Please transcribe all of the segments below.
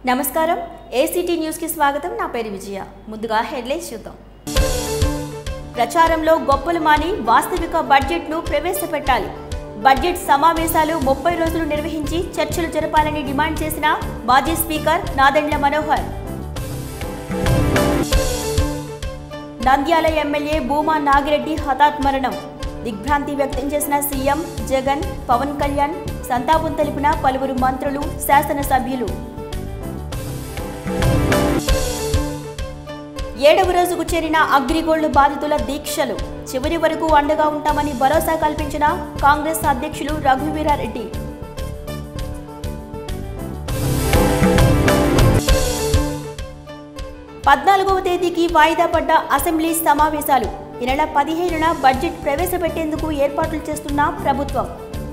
నమస్కారం ఏసీటీ న్యూస్కి స్వాగతం నా పేరు విజయ ముందుగా హెడ్లైన్స్ చూద్దాం ప్రచారంలో గొప్పలు మాని వాస్తవిక బడ్జెట్ను ప్రవేశపెట్టాలి బడ్జెట్ సమావేశాలు ముప్పై రోజులు నిర్వహించి చర్చలు జరపాలని డిమాండ్ చేసిన మాజీ స్పీకర్ నాదెండ్ల మనోహర్ నంద్యాల ఎమ్మెల్యే భూమా నాగిరెడ్డి హఠాత్ మరణం దిగ్భ్రాంతి వ్యక్తం చేసిన సీఎం జగన్ పవన్ కళ్యాణ్ సంతాపం తెలిపిన పలువురు మంత్రులు శాసనసభ్యులు ఏడవ రోజుకు చేరిన అగ్రిగోల్డ్ బాధితుల దీక్షలు చివరి వరకు అండగా ఉంటామని భరోసా కల్పించిన కాంగ్రెస్ అధ్యక్షులు రఘువీరారెడ్డి పద్నాలుగవ తేదీకి వాయిదా పడ్డ అసెంబ్లీ సమావేశాలు ఈ నెల పదిహేనున బడ్జెట్ ప్రవేశపెట్టేందుకు ఏర్పాట్లు చేస్తున్న ప్రభుత్వం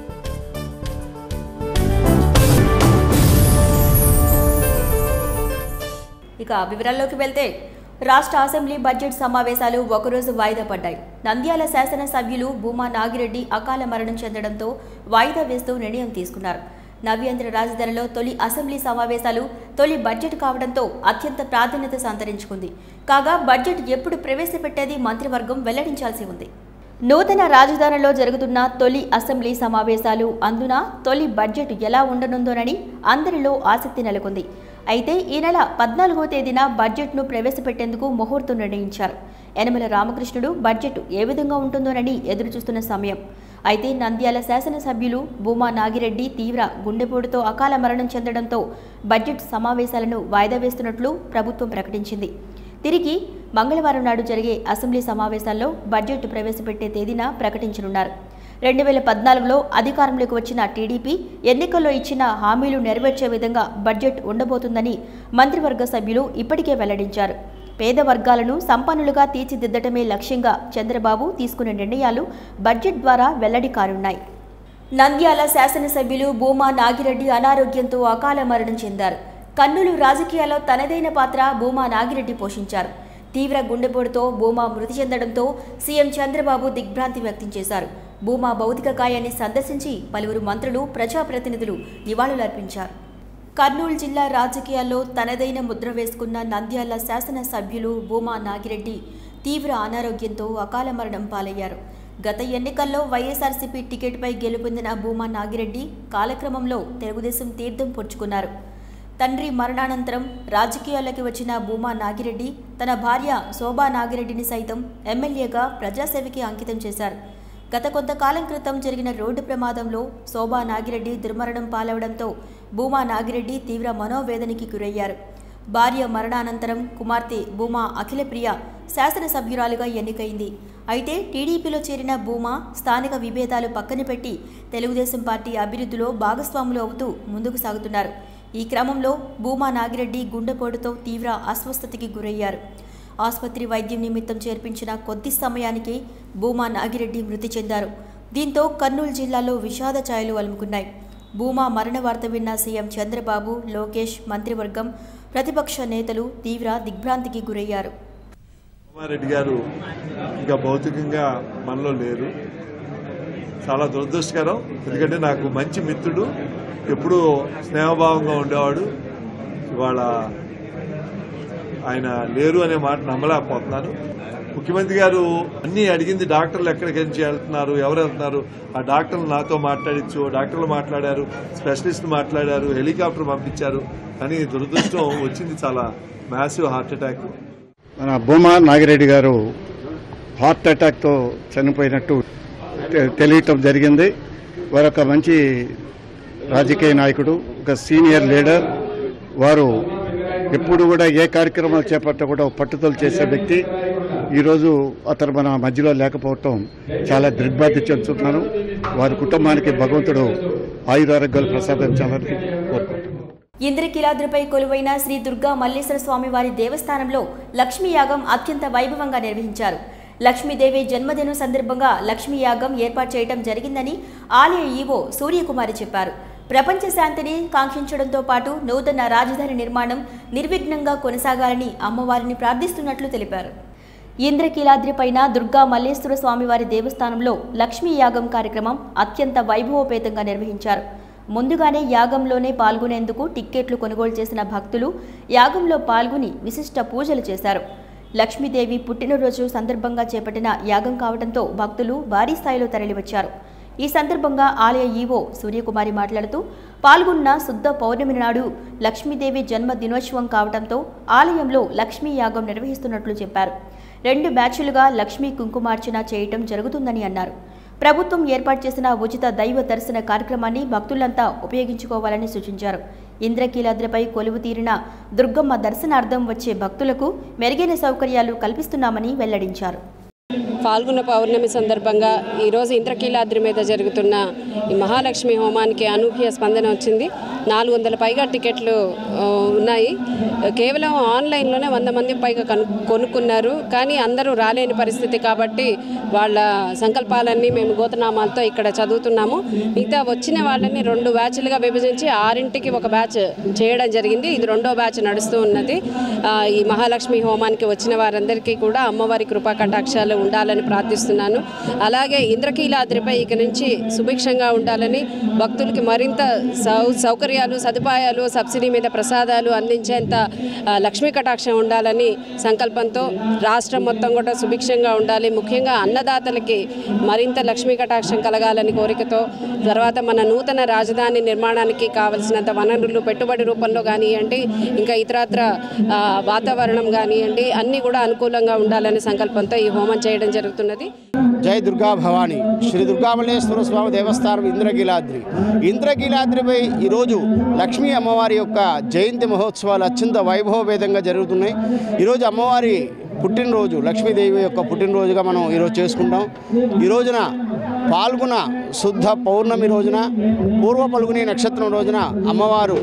ఇక వివరాల్లోకి వెళ్తే రాష్ట్ర అసెంబ్లీ బడ్జెట్ సమావేశాలు ఒకరోజు వాయిదా పడ్డాయి నంద్యాల శాసనసభ్యులు భూమా నాగిరెడ్డి అకాల మరణం చెందడంతో వాయిదా వేస్తూ నిర్ణయం తీసుకున్నారు నవ్యాంధ్ర రాజధానిలో తొలి అసెంబ్లీ సమావేశాలు తొలి బడ్జెట్ కావడంతో అత్యంత ప్రాధాన్యత సంతరించుకుంది కాగా బడ్జెట్ ఎప్పుడు ప్రవేశపెట్టేది మంత్రివర్గం వెల్లడించాల్సి ఉంది నూతన రాజధానిలో జరుగుతున్న తొలి అసెంబ్లీ సమావేశాలు అందున తొలి బడ్జెట్ ఎలా ఉండనుందోనని అందరిలో ఆసక్తి నెలకొంది అయితే ఈ నెల పద్నాలుగో తేదీన బడ్జెట్ను ప్రవేశపెట్టేందుకు ముహూర్తం నిర్ణయించారు యనమల రామకృష్ణుడు బడ్జెట్ ఏ విధంగా ఉంటుందోనని ఎదురుచూస్తున్న సమయం అయితే నంద్యాల శాసనసభ్యులు భూమా నాగిరెడ్డి తీవ్ర గుండెపోటుతో అకాల మరణం చెందడంతో బడ్జెట్ సమావేశాలను వాయిదా వేస్తున్నట్లు ప్రభుత్వం ప్రకటించింది తిరిగి మంగళవారం నాడు జరిగే అసెంబ్లీ సమావేశాల్లో బడ్జెట్ ప్రవేశపెట్టే తేదీన ప్రకటించనున్నారు రెండు వేల పద్నాలుగులో అధికారంలోకి వచ్చిన టీడీపీ ఎన్నికల్లో ఇచ్చిన హామీలు నెరవేర్చే విధంగా బడ్జెట్ ఉండబోతుందని మంత్రివర్గ సభ్యులు ఇప్పటికే వెల్లడించారు పేద వర్గాలను సంపన్నులుగా తీర్చిదిద్దటమే లక్ష్యంగా చంద్రబాబు తీసుకున్న నిర్ణయాలు బడ్జెట్ ద్వారా వెల్లడి కానున్నాయి నంద్యాల శాసనసభ్యులు భూమా నాగిరెడ్డి అనారోగ్యంతో అకాల మరణం చెందారు కన్నులు రాజకీయాల్లో తనదైన పాత్ర భూమా నాగిరెడ్డి పోషించారు తీవ్ర గుండెపోటుతో భూమా మృతి చెందడంతో సీఎం చంద్రబాబు దిగ్భ్రాంతి వ్యక్తం చేశారు భూమా భౌతిక కాయాన్ని సందర్శించి పలువురు మంత్రులు ప్రజాప్రతినిధులు నివాళులర్పించారు కర్నూలు జిల్లా రాజకీయాల్లో తనదైన ముద్ర వేసుకున్న నంద్యాల శాసనసభ్యులు భూమా నాగిరెడ్డి తీవ్ర అనారోగ్యంతో అకాల మరణం పాలయ్యారు గత ఎన్నికల్లో వైఎస్ఆర్సీపీ టికెట్పై గెలుపొందిన భూమా నాగిరెడ్డి కాలక్రమంలో తెలుగుదేశం తీర్థం పుచ్చుకున్నారు తండ్రి మరణానంతరం రాజకీయాల్లోకి వచ్చిన భూమా నాగిరెడ్డి తన భార్య శోభా నాగిరెడ్డిని సైతం ఎమ్మెల్యేగా ప్రజాసేవకి అంకితం చేశారు గత కొంతకాలం క్రితం జరిగిన రోడ్డు ప్రమాదంలో శోభా నాగిరెడ్డి దుర్మరణం పాలవడంతో భూమా నాగిరెడ్డి తీవ్ర మనోవేదనకి గురయ్యారు భార్య మరణానంతరం కుమార్తె భూమా అఖిలప్రియ శాసనసభ్యురాలుగా ఎన్నికైంది అయితే టీడీపీలో చేరిన భూమా స్థానిక విభేదాలు పక్కన పెట్టి తెలుగుదేశం పార్టీ అభివృద్ధిలో భాగస్వాములు అవుతూ ముందుకు సాగుతున్నారు ఈ క్రమంలో భూమా నాగిరెడ్డి గుండెపోటుతో తీవ్ర అస్వస్థతకి గురయ్యారు ఆసుపత్రి వైద్యం నిమిత్తం చేర్పించిన కొద్ది సమయానికి భూమా నాగిరెడ్డి మృతి చెందారు దీంతో కర్నూలు జిల్లాలో విషాద ఛాయలు అలుముకున్నాయి భూమా మరణ వార్త విన్న సీఎం చంద్రబాబు లోకేష్ మంత్రివర్గం ప్రతిపక్ష నేతలు తీవ్ర దిగ్భ్రాంతికి గురయ్యారు కుమారెడ్డి గారు ఇంకా భౌతికంగా మనలో లేరు చాలా దురదృష్టకరం ఎందుకంటే నాకు మంచి మిత్రుడు ఎప్పుడూ స్నేహభావంగా ఉండేవాడు ఇవాళ ఆయన లేరు అనే మాట నమ్మలేకపోతున్నాను ముఖ్యమంత్రి గారు అన్ని అడిగింది డాక్టర్లు ఎక్కడికి నుంచి వెళ్తున్నారు ఎవరు వెళ్తున్నారు ఆ డాక్టర్లు నాతో మాట్లాడించు డాక్టర్లు మాట్లాడారు స్పెషలిస్ట్ మాట్లాడారు హెలికాప్టర్ పంపించారు కానీ దురదృష్టం వచ్చింది చాలా మ్యాసివ్ హార్ట్ అటాక్ మన భూమా నాగిరెడ్డి గారు హార్ట్ అటాక్తో చనిపోయినట్టు తె- తెలియటం జరిగింది వారు ఒక మంచి రాజకీయ నాయకుడు ఒక సీనియర్ లీడర్ వారు ఎప్పుడు కూడా ఏ కార్యక్రమాలు చేపట్ట కూడా పట్టుదల చేసే వ్యక్తి ఈరోజు అతను మన మధ్యలో లేకపోవటం చాలా దిగ్బాధి చెందుతున్నాను వారి కుటుంబానికి భగవంతుడు ఆయురారోగ్యాలు ప్రసాదించాలని కోరుకుంటున్నాను ఇంద్రకీలాద్రిపై కొలువైన శ్రీ దుర్గా మల్లేశ్వర స్వామి వారి దేవస్థానంలో లక్ష్మీ యాగం అత్యంత వైభవంగా నిర్వహించారు లక్ష్మీదేవి జన్మదినం సందర్భంగా లక్ష్మీ యాగం ఏర్పాటు చేయడం జరిగిందని ఆలయ ఈవో సూర్యకుమారి చెప్పారు ప్రపంచ శాంతిని కాంక్షించడంతో పాటు నూతన రాజధాని నిర్మాణం నిర్విఘ్నంగా కొనసాగాలని అమ్మవారిని ప్రార్థిస్తున్నట్లు తెలిపారు ఇంద్రకీలాద్రిపైన దుర్గా మల్లేశ్వర స్వామివారి దేవస్థానంలో లక్ష్మీ యాగం కార్యక్రమం అత్యంత వైభవోపేతంగా నిర్వహించారు ముందుగానే యాగంలోనే పాల్గొనేందుకు టిక్కెట్లు కొనుగోలు చేసిన భక్తులు యాగంలో పాల్గొని విశిష్ట పూజలు చేశారు లక్ష్మీదేవి పుట్టినరోజు సందర్భంగా చేపట్టిన యాగం కావడంతో భక్తులు భారీ స్థాయిలో తరలివచ్చారు ఈ సందర్భంగా ఆలయ ఈవో సూర్యకుమారి మాట్లాడుతూ పాల్గొన్న శుద్ధ పౌర్ణమి నాడు లక్ష్మీదేవి జన్మ దినోత్సవం కావడంతో ఆలయంలో లక్ష్మీ యాగం నిర్వహిస్తున్నట్లు చెప్పారు రెండు బ్యాచ్లుగా లక్ష్మీ కుంకుమార్చన చేయటం జరుగుతుందని అన్నారు ప్రభుత్వం ఏర్పాటు చేసిన ఉచిత దైవ దర్శన కార్యక్రమాన్ని భక్తులంతా ఉపయోగించుకోవాలని సూచించారు ఇంద్రకీలాద్రిపై కొలువు తీరిన దుర్గమ్మ దర్శనార్థం వచ్చే భక్తులకు మెరుగైన సౌకర్యాలు కల్పిస్తున్నామని వెల్లడించారు పాల్గొన్న పౌర్ణమి సందర్భంగా ఈరోజు ఇంద్రకీలాద్రి మీద జరుగుతున్న ఈ మహాలక్ష్మి హోమానికి అనూహ్య స్పందన వచ్చింది నాలుగు వందల పైగా టికెట్లు ఆ, ఉన్నాయి కేవలం ఆన్లైన్లోనే వంద మంది పైగా కను కొనుక్కున్నారు కానీ అందరూ రాలేని పరిస్థితి కాబట్టి వాళ్ళ సంకల్పాలన్నీ మేము గోతనామాలతో ఇక్కడ చదువుతున్నాము మిగతా వచ్చిన వాళ్ళని రెండు బ్యాచ్లుగా విభజించి ఆరింటికి ఒక బ్యాచ్ చేయడం జరిగింది ఇది రెండో బ్యాచ్ నడుస్తూ ఉన్నది ఆ, ఈ మహాలక్ష్మి హోమానికి వచ్చిన వారందరికీ కూడా అమ్మవారి కృపా కటాక్షాలు ఉండాలని ప్రార్థిస్తున్నాను అలాగే ఇంద్రకీలాద్రిపై ఇక నుంచి సుభిక్షంగా ఉండాలని భక్తులకి మరింత సౌ సౌకర్యాలు సదుపాయాలు సబ్సిడీ మీద ప్రసాదాలు అందించేంత ఆ, లక్ష్మీ కటాక్షం ఉండాలని సంకల్పంతో రాష్ట్రం మొత్తం కూడా సుభిక్షంగా ఉండాలి ముఖ్యంగా అన్నదాతలకి మరింత లక్ష్మీ కటాక్షం కలగాలని కోరికతో తర్వాత మన నూతన రాజధాని నిర్మాణానికి కావలసినంత వనరులు పెట్టుబడి రూపంలో కానివ్వండి ఇంకా ఇతరత్ర ఆ, వాతావరణం కానివ్వండి అన్నీ కూడా అనుకూలంగా ఉండాలనే సంకల్పంతో ఈ హోమం చేయడం జరుగుతున్నది జై దుర్గా భవాని శ్రీ దుర్గామల్లేశ్వర స్వామి దేవస్థానం ఇంద్రకీలాద్రి ఇంద్రకీలాద్రిపై ఈరోజు లక్ష్మీ అమ్మవారి యొక్క జయంతి మహోత్సవాలు అత్యంత వైభవభేదంగా జరుగుతున్నాయి ఈరోజు అమ్మవారి పుట్టినరోజు లక్ష్మీదేవి యొక్క పుట్టినరోజుగా మనం ఈరోజు చేసుకుంటాం ఈ రోజున పాల్గొన శుద్ధ పౌర్ణమి రోజున పూర్వ పలుగుని నక్షత్రం రోజున అమ్మవారు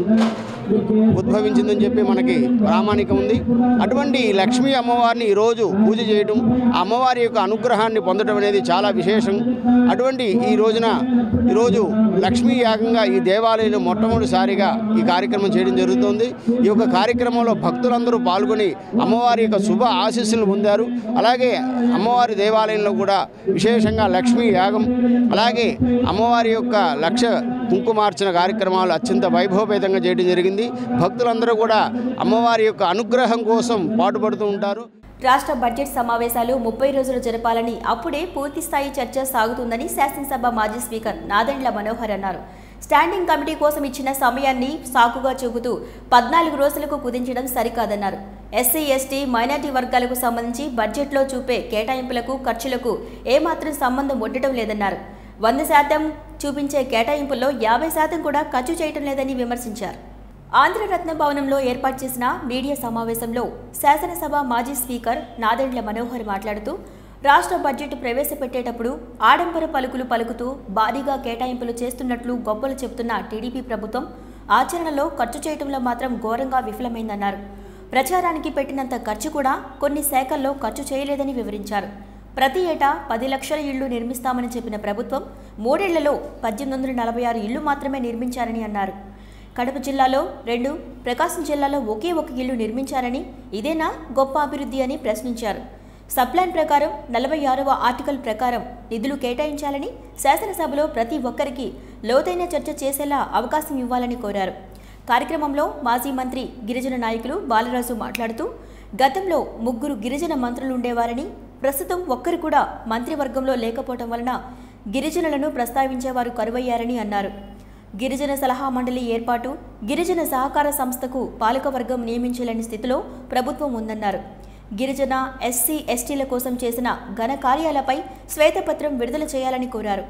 ఉద్భవించిందని చెప్పి మనకి ప్రామాణికం ఉంది అటువంటి ఈ లక్ష్మీ అమ్మవారిని ఈరోజు పూజ చేయడం ఆ అమ్మవారి యొక్క అనుగ్రహాన్ని పొందడం అనేది చాలా విశేషం అటువంటి ఈ రోజున ఈరోజు లక్ష్మీ యాగంగా ఈ దేవాలయంలో మొట్టమొదటిసారిగా ఈ కార్యక్రమం చేయడం జరుగుతుంది ఈ యొక్క కార్యక్రమంలో భక్తులందరూ పాల్గొని అమ్మవారి యొక్క శుభ ఆశీస్సులు పొందారు అలాగే అమ్మవారి దేవాలయంలో కూడా విశేషంగా లక్ష్మీ యాగం అలాగే అమ్మవారి యొక్క లక్ష కుంకుమార్చన కార్యక్రమాలు అత్యంత వైభవపేతంగా చేయడం జరిగింది భక్తులందరూ కూడా అమ్మవారి యొక్క అనుగ్రహం కోసం పాటుపడుతూ ఉంటారు రాష్ట్ర బడ్జెట్ సమావేశాలు ముప్పై రోజులు జరపాలని అప్పుడే పూర్తి స్థాయి చర్చ సాగుతుందని శాసనసభ మాజీ స్పీకర్ నాదెండ్ల మనోహర్ అన్నారు స్టాండింగ్ కమిటీ కోసం ఇచ్చిన సమయాన్ని సాకుగా చూపుతూ పద్నాలుగు రోజులకు కుదించడం సరికాదన్నారు ఎస్సీ ఎస్టీ మైనార్టీ వర్గాలకు సంబంధించి బడ్జెట్లో చూపే కేటాయింపులకు ఖర్చులకు ఏమాత్రం సంబంధం ఉండటం లేదన్నారు వంద శాతం చూపించే కేటాయింపుల్లో యాభై శాతం కూడా ఖర్చు చేయటం లేదని విమర్శించారు ఆంధ్రరత్న భవనంలో ఏర్పాటు చేసిన మీడియా సమావేశంలో శాసనసభ మాజీ స్పీకర్ నాదెండ్ల మనోహర్ మాట్లాడుతూ రాష్ట్ర బడ్జెట్ ప్రవేశపెట్టేటప్పుడు ఆడంబర పలుకులు పలుకుతూ భారీగా కేటాయింపులు చేస్తున్నట్లు గొప్పలు చెబుతున్న టీడీపీ ప్రభుత్వం ఆచరణలో ఖర్చు చేయడంలో మాత్రం ఘోరంగా విఫలమైందన్నారు ప్రచారానికి పెట్టినంత ఖర్చు కూడా కొన్ని శాఖల్లో ఖర్చు చేయలేదని వివరించారు ప్రతి ఏటా పది లక్షల ఇళ్లు నిర్మిస్తామని చెప్పిన ప్రభుత్వం మూడేళ్లలో పద్దెనిమిది వందల నలభై ఆరు ఇళ్లు మాత్రమే నిర్మించారని అన్నారు కడప జిల్లాలో రెండు ప్రకాశం జిల్లాలో ఒకే ఒక ఇల్లు నిర్మించారని ఇదేనా గొప్ప అభివృద్ధి అని ప్రశ్నించారు సబ్ప్లాన్ ప్రకారం నలభై ఆరవ ఆర్టికల్ ప్రకారం నిధులు కేటాయించాలని శాసనసభలో ప్రతి ఒక్కరికి లోతైన చర్చ చేసేలా అవకాశం ఇవ్వాలని కోరారు కార్యక్రమంలో మాజీ మంత్రి గిరిజన నాయకులు బాలరాజు మాట్లాడుతూ గతంలో ముగ్గురు గిరిజన మంత్రులు ఉండేవారని ప్రస్తుతం ఒక్కరు కూడా మంత్రివర్గంలో లేకపోవటం వలన గిరిజనులను ప్రస్తావించేవారు కరువయ్యారని అన్నారు గిరిజన సలహా మండలి ఏర్పాటు గిరిజన సహకార సంస్థకు పాలకవర్గం నియమించలేని స్థితిలో ప్రభుత్వం ఉందన్నారు గిరిజన ఎస్సీ ఎస్టీల కోసం చేసిన ఘన కార్యాలపై శ్వేతపత్రం విడుదల చేయాలని కోరారు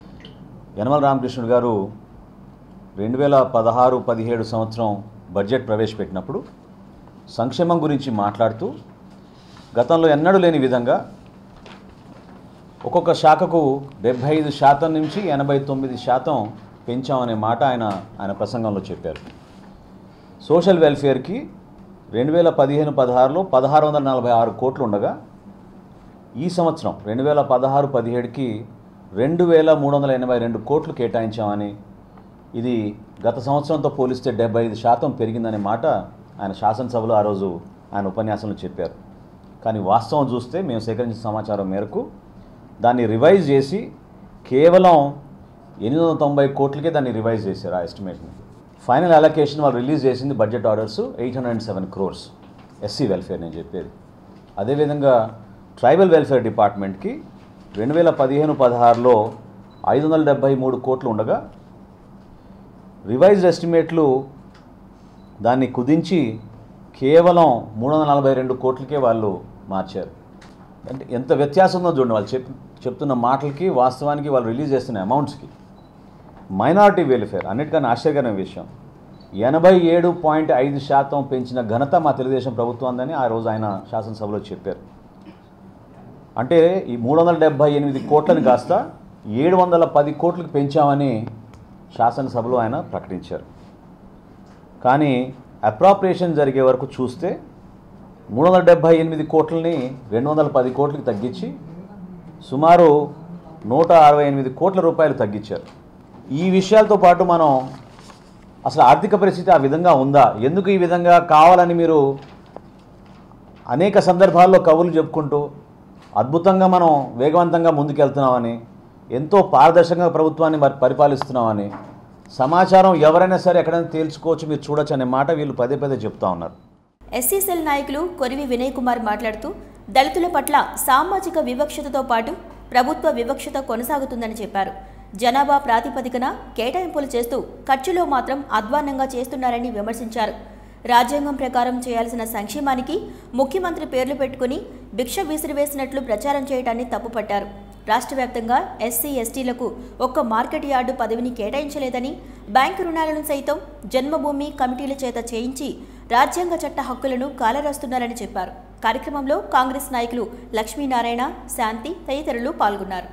యనమల రామకృష్ణుడు గారు రెండు వేల పదహారు పదిహేడు సంవత్సరం బడ్జెట్ ప్రవేశపెట్టినప్పుడు సంక్షేమం గురించి మాట్లాడుతూ గతంలో ఎన్నడూ లేని విధంగా ఒక్కొక్క శాఖకు డెబ్భై ఐదు శాతం నుంచి ఎనభై తొమ్మిది శాతం పెంచామనే మాట ఆయన ఆయన ప్రసంగంలో చెప్పారు సోషల్ వెల్ఫేర్కి రెండు వేల పదిహేను పదహారులో పదహారు వందల నలభై ఆరు కోట్లు ఉండగా ఈ సంవత్సరం రెండు వేల పదహారు పదిహేడుకి రెండు వేల మూడు వందల ఎనభై రెండు కోట్లు కేటాయించామని ఇది గత సంవత్సరంతో పోలిస్తే డెబ్బై ఐదు శాతం పెరిగిందనే మాట ఆయన శాసనసభలో ఆ రోజు ఆయన ఉపన్యాసంలో చెప్పారు కానీ వాస్తవం చూస్తే మేము సేకరించిన సమాచారం మేరకు దాన్ని రివైజ్ చేసి కేవలం ఎనిమిది వందల తొంభై కోట్లకే దాన్ని రివైజ్ చేశారు ఆ ఎస్టిమేట్ని ఫైనల్ అలొకేషన్ వాళ్ళు రిలీజ్ చేసింది budget orders eight hundred and seven crores SC welfare నేను చెప్పేది అదేవిధంగా ట్రైబల్ వెల్ఫేర్ డిపార్ట్మెంట్కి రెండు వేల పదిహేను పదహారులో ఐదు వందల డెబ్బై మూడు కోట్లు ఉండగా రివైజ్డ్ ఎస్టిమేట్లు దాన్ని కుదించి కేవలం మూడు వందల నలభై రెండు కోట్లకే వాళ్ళు మార్చారు అంటే ఎంత వ్యత్యాసం ఉందో చూడండి వాళ్ళు చెప్ చెప్తున్న మాటలకి వాస్తవానికి వాళ్ళు రిలీజ్ చేస్తున్న అమౌంట్స్కి మైనారిటీ వెల్ఫేర్ అన్నిటికన్నా ఆశ్చర్యకరమైన విషయం ఎనభై ఏడు పాయింట్ ఐదు శాతం పెంచిన ఘనత మా తెలుగుదేశం ప్రభుత్వందని ఆ రోజు ఆయన శాసనసభలో చెప్పారు అంటే ఈ మూడు వందల డెబ్బై ఎనిమిది కోట్లని కాస్త ఏడు వందల పది కోట్లకు పెంచామని శాసనసభలో ఆయన ప్రకటించారు కానీ అప్రాప్రియేషన్ జరిగే వరకు చూస్తే మూడు వందల డెబ్బై ఎనిమిది కోట్లని రెండు వందల పది కోట్లకి తగ్గించి సుమారు నూట అరవై ఎనిమిది కోట్ల రూపాయలు తగ్గించారు ఈ విషయాలతో పాటు మనం అసలు ఆర్థిక పరిస్థితి ఆ విధంగా ఉందా ఎందుకు ఈ విధంగా కావాలని మీరు అనేక సందర్భాల్లో కవులు చెప్పుకుంటూ అద్భుతంగా మనం వేగవంతంగా ముందుకెళ్తున్నామని ఎంతో పారదర్శకంగా ప్రభుత్వాన్ని మరి పరిపాలిస్తున్నామని సమాచారం ఎవరైనా సరే ఎక్కడైనా తేల్చుకోవచ్చు మీరు చూడొచ్చు అనే మాట వీళ్ళు పదే పదే చెప్తా ఉన్నారు ఎస్సీసెల్ నాయకులు కొరివి వినయ్ కుమార్ మాట్లాడుతూ దళితుల పట్ల సామాజిక వివక్షతతో పాటు ప్రభుత్వ వివక్షత కొనసాగుతుందని చెప్పారు జనాభా ప్రాతిపదికన కేటాయింపులు చేస్తూ ఖర్చులో మాత్రం అధ్వాన్నంగా చేస్తున్నారని విమర్శించారు రాజ్యాంగం ప్రకారం చేయాల్సిన సంక్షేమానికి ముఖ్యమంత్రి పేర్లు పెట్టుకుని భిక్ష విసిరివేసినట్లు ప్రచారం చేయడాన్ని తప్పుపట్టారు రాష్ట్ర వ్యాప్తంగా ఎస్సీ ఎస్టీలకు ఒక్క మార్కెట్ యార్డు పదవిని కేటాయించలేదని బ్యాంకు రుణాలను సైతం జన్మభూమి కమిటీల చేత చేయించి రాజ్యాంగ చట్ట హక్కులను కాలరాస్తున్నారని చెప్పారు కార్యక్రమంలో కాంగ్రెస్ నాయకులు లక్ష్మీనారాయణ శాంతి తదితరులు పాల్గొన్నారు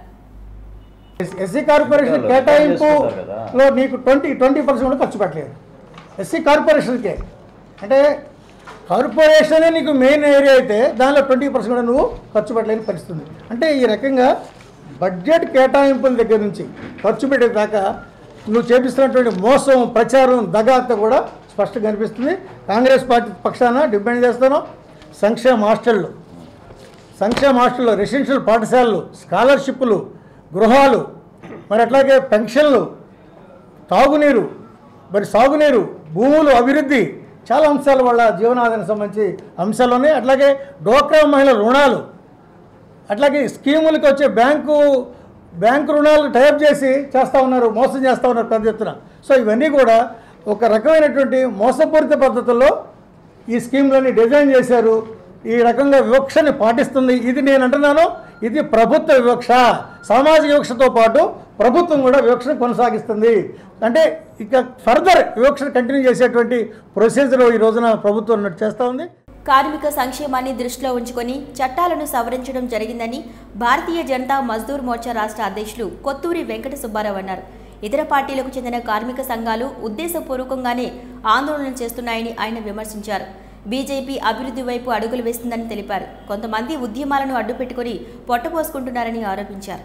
ఎస్సీ కార్పొరేషన్ కేటాయింపులో నీకు ట్వంటీ ట్వంటీ పర్సెంట్ కూడా ఖర్చు పెట్టలేదు ఎస్సీ కార్పొరేషన్కే అంటే కార్పొరేషనే నీకు మెయిన్ ఏరియా అయితే దానిలో ట్వంటీ పర్సెంట్ కూడా నువ్వు ఖర్చు పెట్టలేని పరిస్థితి ఉంది అంటే ఈ రకంగా బడ్జెట్ కేటాయింపుల దగ్గర నుంచి ఖర్చు పెట్టేదాకా నువ్వు చేపిస్తున్నటువంటి మోసం ప్రచారం దగాత కూడా స్పష్టంగా కనిపిస్తుంది కాంగ్రెస్ పార్టీ పక్షాన డిమాండ్ చేస్తాను సంక్షేమ హాస్టళ్ళు సంక్షేమ హాస్టల్లో రెసిడెన్షియల్ పాఠశాలలు స్కాలర్షిప్లు గృహాలు మరి అట్లాగే పెన్షన్లు తాగునీరు మరి సాగునీరు భూములు అభివృద్ధి చాలా అంశాలు వాళ్ళ జీవనాధారానికి సంబంధించి అంశాలు ఉన్నాయి అట్లాగే డోక్రా మహిళల రుణాలు అట్లాగే స్కీములకు వచ్చే బ్యాంకు బ్యాంకు రుణాలు టైప్ చేసి చేస్తూ ఉన్నారు మోసం చేస్తూ ఉన్నారు పెద్ద ఎత్తున సో ఇవన్నీ కూడా ఒక రకమైనటువంటి మోసపూరిత పద్ధతుల్లో ఈ స్కీమ్లని డిజైన్ చేశారు ఈ రకంగా వివక్షని పాటిస్తుంది ఇది నేను అంటున్నాను ఇది ప్రభుత్వ వివక్ష సామాజిక వివక్షతో పాటు ప్రభుత్వం కూడా వివక్షను కొనసాగిస్తుంది అంటే ఇక ఫర్దర్ వివక్షను కంటిన్యూ చేసేటువంటి ప్రొసీజర్ ఈ రోజున ప్రభుత్వం ఉన్నట్టు చేస్తూ ఉంది కార్మిక సంక్షేమాన్ని దృష్టిలో ఉంచుకొని చట్టాలను సవరించడం జరిగిందని భారతీయ జనతా మజ్దూర్ మోర్చా రాష్ట్ర అధ్యక్షులు కొత్తూరి వెంకట సుబ్బారావు అన్నారు ఇతర పార్టీలకు చెందిన కార్మిక సంఘాలు ఉద్దేశపూర్వకంగానే ఆందోళన చేస్తున్నాయని ఆయన విమర్శించారు బీజేపీ అభివృద్ధి వైపు అడుగులు వేస్తుందని తెలిపారు కొంతమంది ఉద్యమాలను అడ్డుపెట్టుకుని పొట్టపోసుకుంటున్నారని ఆరోపించారు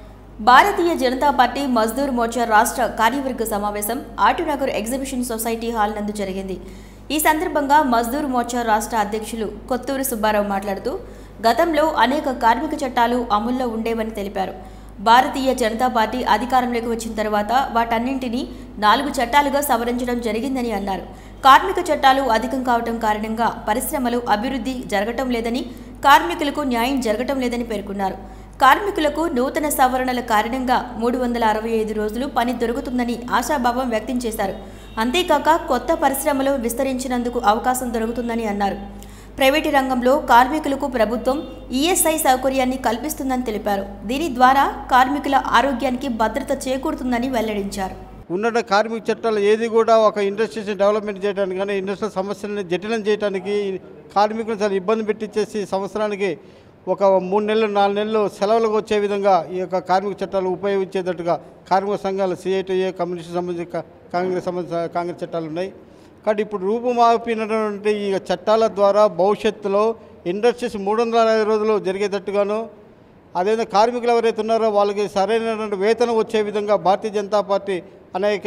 భారతీయ జనతా పార్టీ మజ్దూర్ మోర్చా రాష్ట్ర కార్యవర్గ సమావేశం ఆటునగర్ ఎగ్జిబిషన్ సొసైటీ హాల్ నందు జరిగింది ఈ సందర్భంగా మజ్దూర్ మోర్చా రాష్ట్ర అధ్యక్షులు కొత్తూరు సుబ్బారావు మాట్లాడుతూ గతంలో అనేక కార్మిక చట్టాలు అమల్లో ఉండేవని తెలిపారు భారతీయ జనతా పార్టీ అధికారంలోకి వచ్చిన తర్వాత వాటన్నింటినీ నాలుగు చట్టాలుగా సవరించడం జరిగిందని అన్నారు కార్మిక చట్టాలు అధికం కావటం కారణంగా పరిశ్రమలు అభివృద్ధి జరగటం లేదని కార్మికులకు న్యాయం జరగటం లేదని పేర్కొన్నారు కార్మికులకు నూతన సవరణల కారణంగా మూడు వందల అరవై ఐదు రోజులు పని దొరుకుతుందని ఆశాభావం వ్యక్తం చేశారు అంతేకాక కొత్త పరిశ్రమలు విస్తరించినందుకు అవకాశం దొరుకుతుందని అన్నారు ప్రైవేటు రంగంలో కార్మికులకు ప్రభుత్వం ఈఎస్ఐ సౌకర్యాన్ని కల్పిస్తుందని తెలిపారు దీని ద్వారా కార్మికుల ఆరోగ్యానికి భద్రత చేకూరుతుందని వెల్లడించారు ఉన్న కార్మిక చట్టాలు ఏది కూడా ఒక ఇండస్ట్రీస్ డెవలప్మెంట్ చేయడానికి కానీ ఇండస్ట్రియల్ సమస్యలను జటిలం చేయడానికి కార్మికులను చాలా ఇబ్బంది పెట్టించేసి సంవత్సరానికి ఒక మూడు నెలలు నాలుగు నెలలు సెలవులకు వచ్చే విధంగా ఈ యొక్క కార్మిక చట్టాలు ఉపయోగించేటట్టుగా కార్మిక సంఘాలు సిఐటిఏ కమ్యూనిస్ట్ సంబంధించి కా- కాంగ్రెస్ సంబంధించిన కాంగ్రెస్ చట్టాలు ఉన్నాయి కాబట్టి ఇప్పుడు రూపుమాపినటువంటి ఈ చట్టాల ద్వారా భవిష్యత్తులో ఇండస్ట్రీస్ మూడు వందల అరవై రోజులు జరిగేటట్టుగాను అదేవిధంగా కార్మికులు ఎవరైతే ఉన్నారో వాళ్ళకి సరైనటువంటి వేతనం వచ్చే విధంగా భారతీయ జనతా పార్టీ అనేక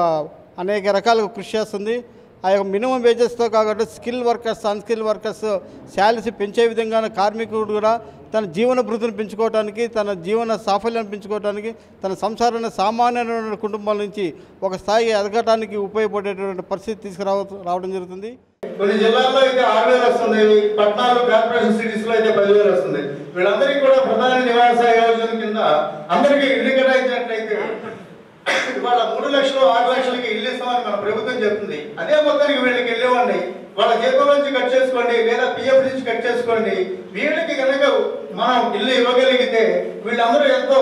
అనేక రకాలుగా కృషి చేస్తుంది ఆ యొక్క మినిమం వేజెస్తో కాబట్టి skill workers unskill workers salaries పెంచే విధంగా కార్మికుడు కూడా తన జీవన భృతిని పెంచుకోవడానికి తన జీవన సాఫల్యాన్ని పెంచుకోవడానికి తన సంసారాన్ని సామాన్యమైన కుటుంబాల నుంచి ఒక స్థాయి ఎదగటానికి ఉపయోగపడేటువంటి పరిస్థితి తీసుకురావ రావడం జరుగుతుంది కొన్ని జిల్లాల్లో అయితే ఆరు వేలు వస్తుంది పట్టణాలు కార్పొరేషన్ సిటీస్ లో అయితే పదివేలు వస్తుంది వీళ్ళందరికీ కూడా ప్రధాన నివాస యోజన కింద అందరికీ ఇల్లు కేటాయించినట్లయితే ఇవాళ మూడు లక్షలు ఆరు లక్షలకి ఇల్లు ఇస్తామని మన ప్రభుత్వం చెప్తుంది అదే మొత్తానికి వీళ్ళకి వెళ్ళేవాడిని వాళ్ళ జీతం నుంచి కట్ చేసుకోండి లేదా పిఎఫ్ నుంచి కట్ చేసుకోండి వీళ్ళకి కనుక మనం ఇల్లు ఇవ్వగలిగితే వీళ్ళందరూ ఎంతో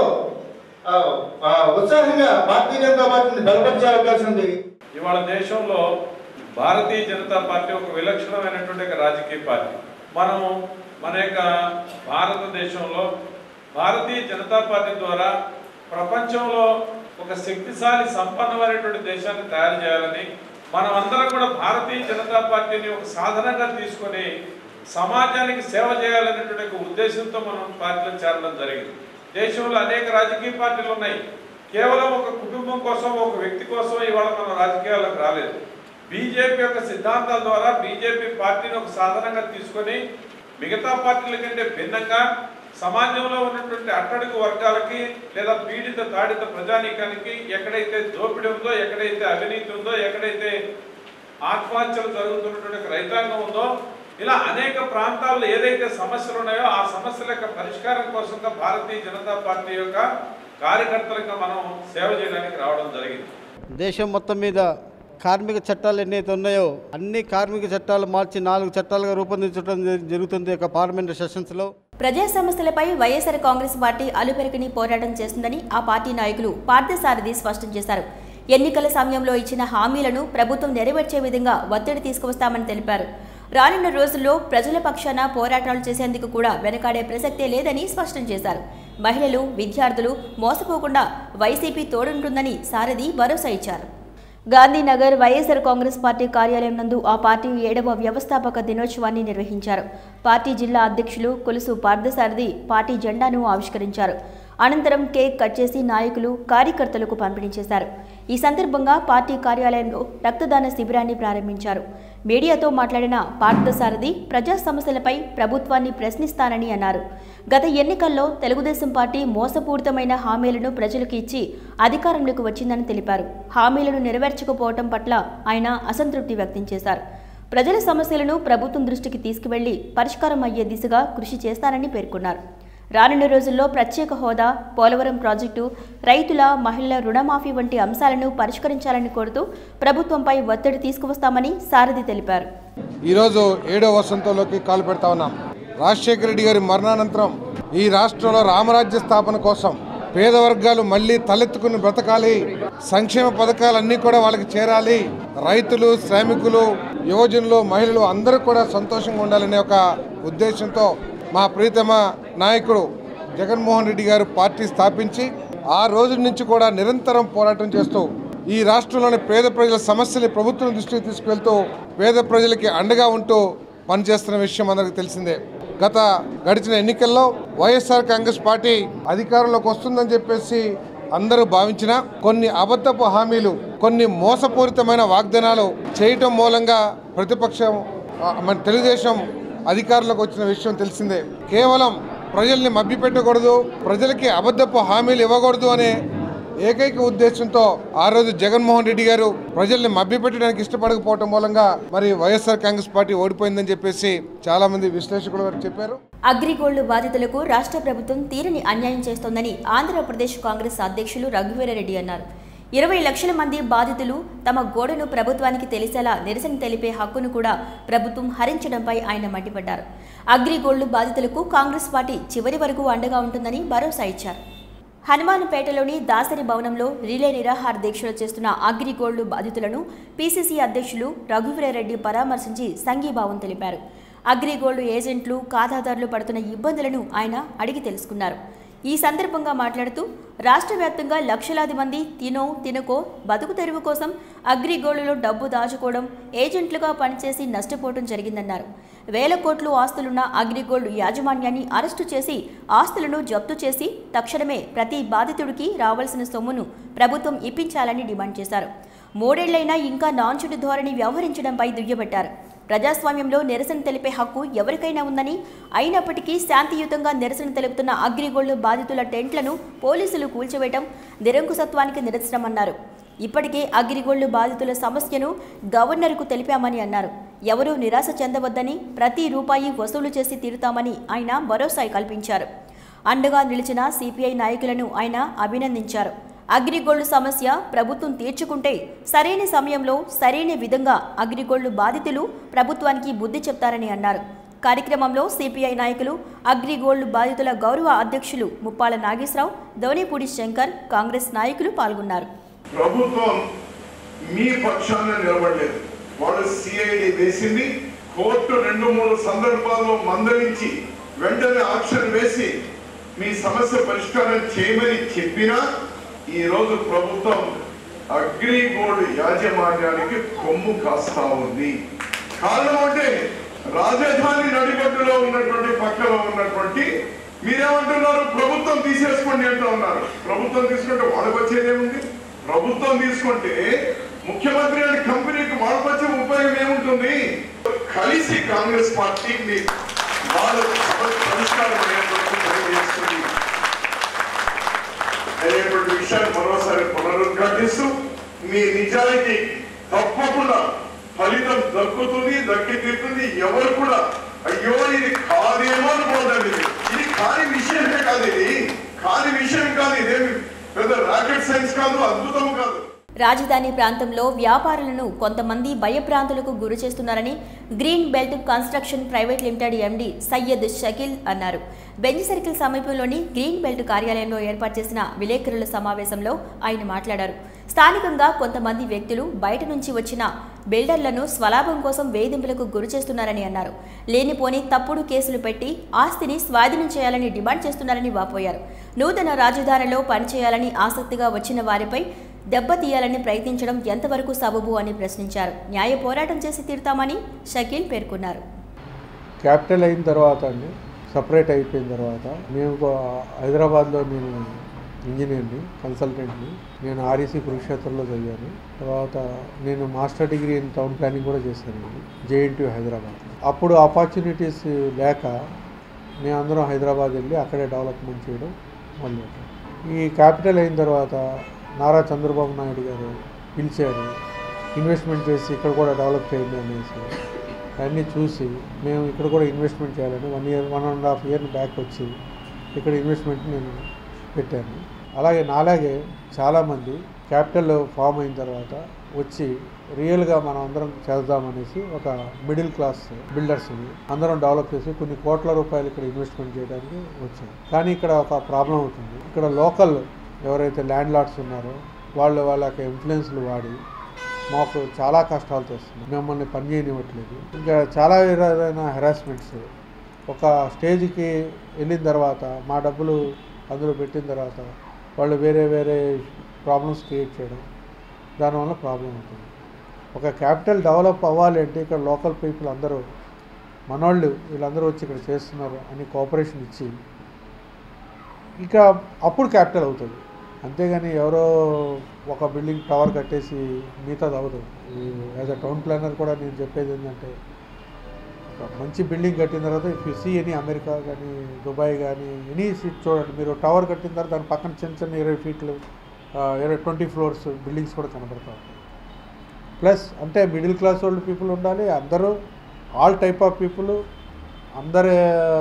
ఆ, ఆ, ఉత్సాహంగా భారతీయ జనతా పార్టీని బలపరిచే అవకాశం ఉంది ఇవాళ దేశంలో భారతీయ జనతా పార్టీ ఒక విలక్షణమైనటువంటి ఒక రాజకీయ పార్టీ మనము మన యొక్క భారతదేశంలో భారతీయ జనతా పార్టీ ద్వారా ప్రపంచంలో ఒక శక్తిశాలి సంపన్నమైనటువంటి దేశాన్ని తయారు చేయాలని మనం అందరం కూడా భారతీయ జనతా పార్టీని ఒక సాధనంగా తీసుకొని సమాజానికి సేవ చేయాలనేటువంటి ఒక ఉద్దేశంతో మనం పార్టీలో చేరడం జరిగింది దేశంలో అనేక రాజకీయ పార్టీలు ఉన్నాయి కేవలం ఒక కుటుంబం కోసం ఒక వ్యక్తి కోసం ఇవాళ మనం రాజకీయాలకు రాలేదు బీజేపీ యొక్క సిద్ధాంతాల ద్వారా బీజేపీ పార్టీని ఒక సాధనంగా తీసుకొని మిగతా పార్టీల కంటే భిన్నంగా సమాజంలో ఉన్నటువంటి అట్టడుగు వర్గాలకి లేదా పీడిత తాడిత ప్రజానీకానికి ఎక్కడైతే దోపిడీ ఉందో ఎక్కడైతే అవినీతి ఉందో ఎక్కడైతే ఆత్మహత్యలు జరుగుతున్నటువంటి ఒక రైతాంగం ఉందో ఇలా అనేక ప్రాంతాల్లో ఏదైతే సమస్యలు ఉన్నాయో ఆ సమస్యల యొక్క పరిష్కారం కోసంగా భారతీయ జనతా పార్టీ యొక్క కార్యకర్తలుగా మనం సేవ చేయడానికి రావడం జరిగింది దేశం మొత్తం మీద కార్మిక చట్టాలు ఎన్నైతే ఉన్నాయో అన్ని కార్మిక చట్టాలు మార్చి నాలుగు చట్టాలుగా రూపొందించడం జరి- జరుగుతుంది ఒక పార్లమెంట్ సెషన్స్లో ప్రజా సమస్యలపై వైఎస్ఆర్ కాంగ్రెస్ పార్టీ అలుపెరకని పోరాటం చేస్తుందని ఆ పార్టీ నాయకులు పార్థసారథి స్పష్టం చేశారు ఎన్నికల సమయంలో ఇచ్చిన హామీలను ప్రభుత్వం నెరవేర్చే విధంగా ఒత్తిడి తీసుకువస్తామని తెలిపారు రానున్న రోజుల్లో ప్రజల పక్షాన పోరాటాలు చేసేందుకు కూడా వెనకాడే ప్రసక్తే లేదని స్పష్టం చేశారు మహిళలు విద్యార్థులు మోసపోకుండా వైసీపీ తోడుంటుందని సారథి భరోసా ఇచ్చారు గాంధీనగర్ వైఎస్ఆర్ కాంగ్రెస్ పార్టీ కార్యాలయం నందు ఆ పార్టీ ఏడవ వ్యవస్థాపక దినోత్సవాన్ని నిర్వహించారు పార్టీ జిల్లా అధ్యక్షులు కొలుసు పార్థసారథి పార్టీ జెండాను ఆవిష్కరించారు అనంతరం కేక్ కట్ చేసి నాయకులు కార్యకర్తలకు పంపిణీ చేశారు ఈ సందర్భంగా పార్టీ కార్యాలయంలో రక్తదాన శిబిరాన్ని ప్రారంభించారు మీడియాతో మాట్లాడిన పార్థసారథి ప్రజా సమస్యలపై ప్రభుత్వాన్ని ప్రశ్నిస్తానని అన్నారు గత ఎన్నికల్లో తెలుగుదేశం పార్టీ మోసపూరితమైన హామీలను ప్రజలకు ఇచ్చి అధికారంలోకి వచ్చిందని తెలిపారు హామీలను నెరవేర్చకపోవటం పట్ల ఆయన అసంతృప్తి వ్యక్తం చేశారు ప్రజల సమస్యలను ప్రభుత్వం దృష్టికి తీసుకువెళ్లి పరిష్కారం అయ్యే దిశగా కృషి చేస్తానని పేర్కొన్నారు రానున్న రోజుల్లో ప్రత్యేక హోదా పోలవరం ప్రాజెక్టు రైతుల మహిళల రుణమాఫీ వంటి అంశాలను పరిష్కరించాలని కోరుతూ ప్రభుత్వంపై ఒత్తిడి తీసుకువస్తామని సారథి తెలిపారు ఈరోజు ఏడో వసంతంలోకి కాలు పెడతా ఉన్నాం రాజశేఖర రెడ్డి గారి మరణానంతరం ఈ రాష్ట్రంలో రామరాజ్య స్థాపన కోసం పేద వర్గాలు మళ్ళీ తలెత్తుకుని బ్రతకాలి సంక్షేమ పథకాలన్నీ కూడా వాళ్ళకి చేరాలి రైతులు శ్రామికులు యువజనులు మహిళలు అందరూ కూడా సంతోషంగా ఉండాలనే ఒక ఉద్దేశంతో మా ప్రీతమ నాయకుడు జగన్మోహన్ రెడ్డి గారు పార్టీ స్థాపించి ఆ రోజు నుంచి కూడా నిరంతరం పోరాటం చేస్తూ ఈ రాష్ట్రంలోని పేద ప్రజల సమస్యని ప్రభుత్వం దృష్టికి తీసుకువెళ్తూ పేద ప్రజలకి అండగా ఉంటూ పనిచేస్తున్న విషయం అందరికీ తెలిసిందే గత గడిచిన ఎన్నికల్లో వైఎస్ఆర్ కాంగ్రెస్ పార్టీ అధికారంలోకి వస్తుందని చెప్పేసి అందరూ భావించిన కొన్ని అబద్ధపు హామీలు కొన్ని మోసపూరితమైన వాగ్దానాలు చేయటం మూలంగా ప్రతిపక్షం ఆ, మన తెలుగుదేశం అధికారంలోకి వచ్చిన విషయం తెలిసిందే కేవలం ప్రజల్ని మభ్యపెట్టకూడదు ప్రజలకి అబద్ధపు హామీలు ఇవ్వకూడదు అనే ఏకైక ఉద్దేశంతో ఆ రోజు జగన్మోహన్ రెడ్డి గారు ప్రజల్ని మభ్యపెట్టడానికి ఇష్టపడకపోవటం మూలంగా మరి వైఎస్ఆర్ కాంగ్రెస్ పార్టీ ఓడిపోయిందని చెప్పేసి చాలా మంది విశ్లేషకులు గారు చెప్పారు అగ్రిగోల్డ్ బాధితులకు రాష్ట్ర ప్రభుత్వం తీరని అన్యాయం చేస్తోందని ఆంధ్రప్రదేశ్ కాంగ్రెస్ అధ్యక్షులు రఘువీరారెడ్డి అన్నారు ఇరవై లక్షల మంది బాధితులు తమ గోడను ప్రభుత్వానికి తెలిసేలా నిరసన తెలిపే హక్కును కూడా ప్రభుత్వం హరించడంపై ఆయన మండిపడ్డారు అగ్రిగోల్డ్ బాధితులకు కాంగ్రెస్ పార్టీ చివరి వరకు అండగా ఉంటుందని భరోసా ఇచ్చారు హనుమాన్పేటలోని దాసరి భవనంలో రిలే నిరాహార దీక్షలు చేస్తున్న అగ్రిగోల్డ్ బాధితులను పీసీసీ అధ్యక్షులు రఘువీరారెడ్డి పరామర్శించి సంఘీభావం తెలిపారు అగ్రిగోల్డ్ ఏజెంట్లు ఖాతాదారులు పడుతున్న ఇబ్బందులను ఆయన అడిగి తెలుసుకున్నారు ఈ సందర్భంగా మాట్లాడుతూ రాష్ట్ర వ్యాప్తంగా లక్షలాది మంది తినో తినకో బతుకు తెరువు కోసం అగ్రిగోల్డ్లో డబ్బు దాచుకోవడం ఏజెంట్లుగా పనిచేసి నష్టపోవడం జరిగిందన్నారు వేల కోట్లు ఆస్తులున్న అగ్రిగోల్డ్ యాజమాన్యాన్ని అరెస్టు చేసి ఆస్తులను జప్తు చేసి తక్షణమే ప్రతి బాధితుడికి రావాల్సిన సొమ్మును ప్రభుత్వం ఇప్పించాలని డిమాండ్ చేశారు మూడేళ్లైనా ఇంకా నాంచుటి ధోరణి వ్యవహరించడంపై దుయ్యబట్టారు ప్రజాస్వామ్యంలో నిరసన తెలిపే హక్కు ఎవరికైనా ఉందని అయినప్పటికీ శాంతియుతంగా నిరసన తెలుపుతున్న అగ్రిగోల్డ్ బాధితుల టెంట్లను పోలీసులు కూల్చివేయటం నిరంకుశత్వానికి నిరసనమన్నారు ఇప్పటికే అగ్రిగోల్డ్ బాధితుల సమస్యను గవర్నర్కు తెలిపామని అన్నారు ఎవరూ నిరాశ చెందవద్దని ప్రతి రూపాయి వసూలు చేసి తీరుతామని ఆయన భరోసా కల్పించారు అండగా నిలిచిన సిపిఐ నాయకులను ఆయన అభినందించారు అగ్రిగోల్డ్ సమస్య ప్రభుత్వం తీర్చుకుంటే సరైన సమయంలో సరైన విధంగా అగ్రిగోల్డ్ బాధితులు ప్రభుత్వానికి బుద్ధి చెప్తారని అన్నారు కార్యక్రమంలో సిపిఐ నాయకులు అగ్రిగోల్డ్ బాధితుల గౌరవ అధ్యక్షులు ముప్పాల నాగేశ్వరరావు ధోనిపూడి శంకర్ కాంగ్రెస్ నాయకులు పాల్గొన్నారు ప్రభుత్వం మీ పక్షాన నిలబడలేదు వాళ్ళు సిఐడి వేసింది కోర్టు రెండు మూడు సందర్భాల్లో మందలించి వెంటనే ఆక్షన్ వేసి మీ సమస్య పరిష్కారం చేయమని చెప్పినా ఈ రోజు ప్రభుత్వం అగ్రిగోల్డ్ యాజమాన్యానికి కొమ్ము కాస్తా ఉంది కారణం అంటే రాజధాని నడిబడ్డులో ఉన్నటువంటి పక్కన ఉన్నటువంటి మీరేమంటున్నారు ప్రభుత్వం తీసేసుకోండి అంటూ ఉన్నారు ప్రభుత్వం తీసుకుంటే వాళ్ళకి వచ్చేదేముంది ప్రభుత్వం తీసుకుంటే ముఖ్యమంత్రి అనే కంపెనీకి వాళ్ళకి వచ్చే ఉపయోగం ఏముంటుంది కలిసి కాంగ్రెస్ పార్టీకి వాళ్ళ పరిష్కారం అయ్యేటట్టు ప్రయత్నిస్తుంది అనేటువంటి విషయాన్ని మరోసారి పునరుద్ఘాటిస్తూ మీ నిజాయితీ తప్పకుండా ఫలితం దక్కుతుంది దక్కి తీరుతుంది ఎవరు కూడా అయ్యో ఇది కాదేమో అనుకోదండి ఇది. ఇది కాని విషయమే కాదు ఇది కాని విషయం కాదు ఇదేమి పెద్ద రాకెట్ సైన్స్ కాదు అద్భుతం కాదు రాజధాని ప్రాంతంలో వ్యాపారులను కొంతమంది భయభ్రాంతులకు గురి చేస్తున్నారని green belt construction private limited MD Syed Shakeel అన్నారు బెంజ్ సర్కిల్ సమీపంలోని గ్రీన్ బెల్ట్ కార్యాలయంలో ఏర్పాటు చేసిన విలేకరుల సమావేశంలో ఆయన మాట్లాడారు స్థానికంగా కొంతమంది వ్యక్తులు బయట నుంచి వచ్చిన బిల్డర్లను స్వలాభం కోసం వేధింపులకు గురి చేస్తున్నారని అన్నారు లేనిపోని తప్పుడు కేసులు పెట్టి ఆస్తిని స్వాధీనం చేయాలని డిమాండ్ చేస్తున్నారని వాపోయారు నూతన రాజధానిలో పనిచేయాలని ఆసక్తిగా వచ్చిన వారిపై దెబ్బతీయాలని ప్రయత్నించడం ఎంతవరకు సబబు అని ప్రశ్నించారు న్యాయ పోరాటం చేసి తీరుతామని షకీల్ పేర్కొన్నారు క్యాపిటల్ అయిన తర్వాత అండి సపరేట్ అయిపోయిన తర్వాత మేము ఒక హైదరాబాద్లో నేను ఇంజనీర్ని కన్సల్టెంట్ని నేను ఆర్ఈసీ కురుక్షేత్రంలో చదివాను తర్వాత నేను master degree in town planning కూడా చేశాను జేఎన్టీ హైదరాబాద్ అప్పుడు ఆపర్చునిటీస్ లేక మేమందరం హైదరాబాద్ వెళ్ళి అక్కడే డెవలప్మెంట్ చేయడం మొదలెట్టాం ఈ క్యాపిటల్ అయిన తర్వాత నారా చంద్రబాబు నాయుడు గారు పిలిచారు ఇన్వెస్ట్మెంట్ చేసి ఇక్కడ కూడా డెవలప్ చేయండి అనేసి అన్నీ చూసి మేము ఇక్కడ కూడా ఇన్వెస్ట్మెంట్ చేయాలని one year one and half year back వచ్చి ఇక్కడ ఇన్వెస్ట్మెంట్ నేను పెట్టాను అలాగే నాలాగే చాలామంది క్యాపిటల్ ఫామ్ అయిన తర్వాత వచ్చి రియల్గా మనం అందరం చేద్దామనేసి ఒక మిడిల్ క్లాస్ బిల్డర్స్ అందరం డెవలప్ చేసి కొన్ని కోట్ల రూపాయలు ఇక్కడ ఇన్వెస్ట్మెంట్ చేయడానికి వచ్చాం కానీ ఇక్కడ ఒక ప్రాబ్లం అవుతుంది ఇక్కడ లోకల్ ఎవరైతే ల్యాండ్ లార్డ్స్ ఉన్నారో వాళ్ళు వాళ్ళ యొక్క ఇన్ఫ్లుయెన్స్లు వాడి మాకు చాలా కష్టాలు తెస్తుంది మిమ్మల్ని పని చేయనివ్వట్లేదు ఇంకా చాలా విధమైన హెరాస్మెంట్స్ ఒక స్టేజ్కి వెళ్ళిన తర్వాత మా డబ్బులు అందులో పెట్టిన తర్వాత వాళ్ళు వేరే వేరే ప్రాబ్లమ్స్ క్రియేట్ చేయడం దానివల్ల ప్రాబ్లం అవుతుంది ఒక క్యాపిటల్ డెవలప్ అవ్వాలి అంటే ఇక్కడ లోకల్ పీపుల్ అందరూ మనోళ్ళు వీళ్ళందరూ వచ్చి ఇక్కడ చేస్తున్నారు అని కోఆపరేషన్ ఇచ్చి ఇక అప్పుడు క్యాపిటల్ అవుతుంది అంతేగాని ఎవరో ఒక బిల్డింగ్ టవర్ కట్టేసి మిగతాది అవ్వదు యాజ్ అ టౌన్ ప్లానర్ కూడా నేను చెప్పేది ఏంటంటే ఒక మంచి బిల్డింగ్ కట్టిన తర్వాత if you see any America కానీ దుబాయ్ కానీ ఎనీ సీట్ చూడండి మీరు టవర్ కట్టిన తర్వాత దాని పక్కన చిన్న చిన్న ఇరవై ఫీట్లు ఆ, ఇరవై ట్వంటీ ఫ్లోర్స్ బిల్డింగ్స్ కూడా కనబడతా ఉంటాయి ప్లస్ అంటే మిడిల్ క్లాస్ వాళ్ళు పీపుల్ ఉండాలి అందరూ ఆల్ టైప్ ఆఫ్ పీపుల్ అందరు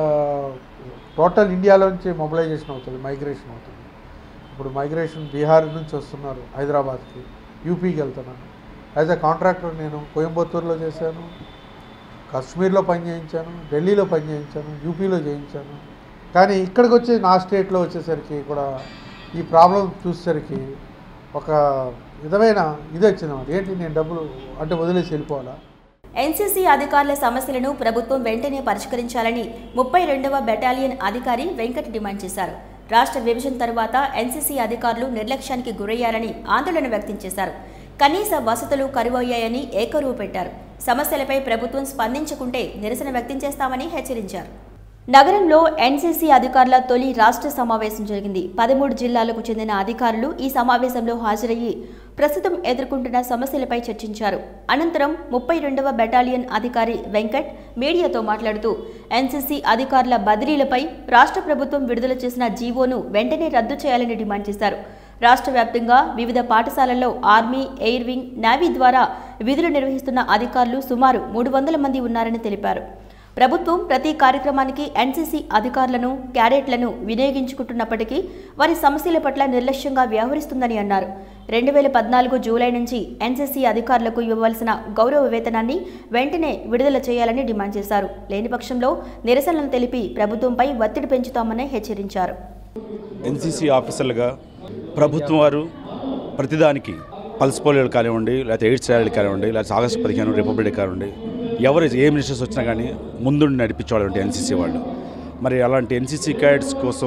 టోటల్ ఇండియాలోంచి మొబిలైజేషన్ అవుతుంది మైగ్రేషన్ అవుతుంది ఇప్పుడు మైగ్రేషన్ బీహార్ నుంచి వస్తున్నారు హైదరాబాద్కి యూపీకి వెళ్తున్నాను యాజ్ ఎ కాంట్రాక్టర్ నేను కోయంబత్తూరులో చేశాను కాశ్మీర్లో పని చేయించాను ఢిల్లీలో పని చేయించాను యూపీలో చేయించాను కానీ ఇక్కడికి వచ్చి నా స్టేట్లో వచ్చేసరికి కూడా ఈ ప్రాబ్లం చూసేసరికి ఒక విధమైన ఇది వచ్చిందన్నమాట ఏంటి నేను డబ్బులు అంటే వదిలేసి వెళ్ళిపోవాలా ఎన్సీసీ అధికారుల సమస్యలను ప్రభుత్వం వెంటనే పరిష్కరించాలని ముప్పై రెండవ బెటాలియన్ అధికారి వెంకట్ డిమాండ్ చేశారు రాష్ట్ర విభజన తరువాత ఎన్సీసీ అధికారులు నిర్లక్ష్యానికి గురయ్యారని ఆందోళన వ్యక్తం చేశారు కనీస వసతులు కరువయ్యాయని ఏకరువు పెట్టారు సమస్యలపై ప్రభుత్వం స్పందించకుంటే నిరసన వ్యక్తం చేస్తామని హెచ్చరించారు నగరంలో ఎన్సీసీ అధికారుల తొలి రాష్ట్ర సమావేశం జరిగింది పదమూడు జిల్లాలకు చెందిన అధికారులు ఈ సమావేశంలో హాజరయ్యి ప్రస్తుతం ఎదుర్కొంటున్న సమస్యలపై చర్చించారు అనంతరం ముప్పై రెండవ బెటాలియన్ అధికారి వెంకట్ మీడియాతో మాట్లాడుతూ ఎన్సీసీ అధికారుల బదిలీలపై రాష్ట్ర ప్రభుత్వం విడుదల చేసిన జీవోను వెంటనే రద్దు చేయాలని డిమాండ్ చేశారు రాష్ట్ర వ్యాప్తంగా వివిధ పాఠశాలల్లో ఆర్మీ ఎయిర్ వింగ్ నేవీ ద్వారా విధులు నిర్వహిస్తున్న అధికారులు సుమారు మూడు వందల మంది ఉన్నారని తెలిపారు ప్రభుత్వం ప్రతి కార్యక్రమానికి ఎన్సీసీ అధికారులను క్యాడెట్లను వినియోగించుకుంటున్నప్పటికీ వారి సమస్యల పట్ల నిర్లక్ష్యంగా వ్యవహరిస్తుందని అన్నారు రెండు వేల పద్నాలుగు జూలై నుంచి ఎన్సీసీ అధికారులకు ఇవ్వవలసిన గౌరవ వేతనాన్ని వెంటనే విడుదల చేయాలని డిమాండ్ చేశారు లేని పక్షంలో నిరసనలు తెలిపి ప్రభుత్వంపై ఒత్తిడి పెంచుతామని హెచ్చరించారు ఎన్సీసీ ఆఫీసర్లుగా ప్రభుత్వం వారు ప్రతిదానికి పల్స్ పోలియోలు కానివ్వండి లేకపోతే ఎయిడ్స్ ర్యాలీలు కానివ్వండి లేకపోతే ఆగస్టు పదిహేను రిపబ్లిక్ డే కానివ్వండి ఎవరు ఏ మినిస్టర్స్ వచ్చినా కానీ ముందుండి నడిపించేవాళ్ళు ఎన్సీసీ వాళ్ళు మరి అలాంటి ఎన్సీసీ క్యాడెట్స్ కోసం